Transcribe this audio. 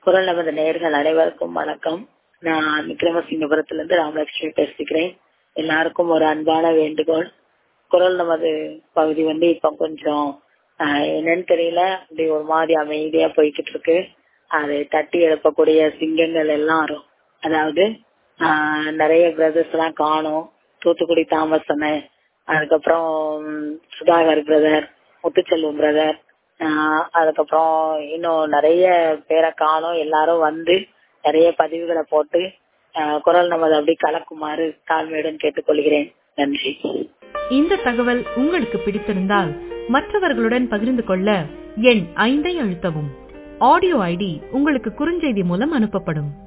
குரல் நமது நேயர்கள் அனைவருக்கும் வணக்கம் நான் விக்ரமசிங்கபுரத்துல இருந்து ராமலட்சுமி பேசிக்கிறேன் எல்லாருக்கும் ஒரு அன்பான வேண்டுகோள் குரல் நமது பகுதி வந்து இப்ப கொஞ்சம் ஆஹ், என்னன்னு தெரியல அப்படி ஒரு மாதிரி அமைதியா போய்கிட்டு இருக்கு அதை தட்டி எழுப்பக்கூடிய சிங்கங்கள் எல்லாரும் அதாவது ஆஹ், நிறைய பிரதர்ஸ் எல்லாம் காணும் தூத்துக்குடி தாமஸ் அண்ணன் அதுக்கப்புறம் சுதாகர் பிரதர் முத்துச்செல்வம் பிரதர் அதுக்கப்புறம் இன்னும் நிறைய பேரை காணும் எல்லாரும் வந்து நிறைய பதிவுகளை போட்டு ஆஹ், குரல் நமது அப்படி கலக்குமாறு தாழ்மையுடன் கேட்டுக்கொள்கிறேன் நன்றி இந்த தகவல் உங்களுக்கு பிடித்திருந்தால் மற்றவர்களுடன் பகிர்ந்து கொள்ள எண் ஐந்தை அழுத்தவும் ஆடியோ ஐடி உங்களுக்கு குறுஞ்செய்தி மூலம் அனுப்பப்படும்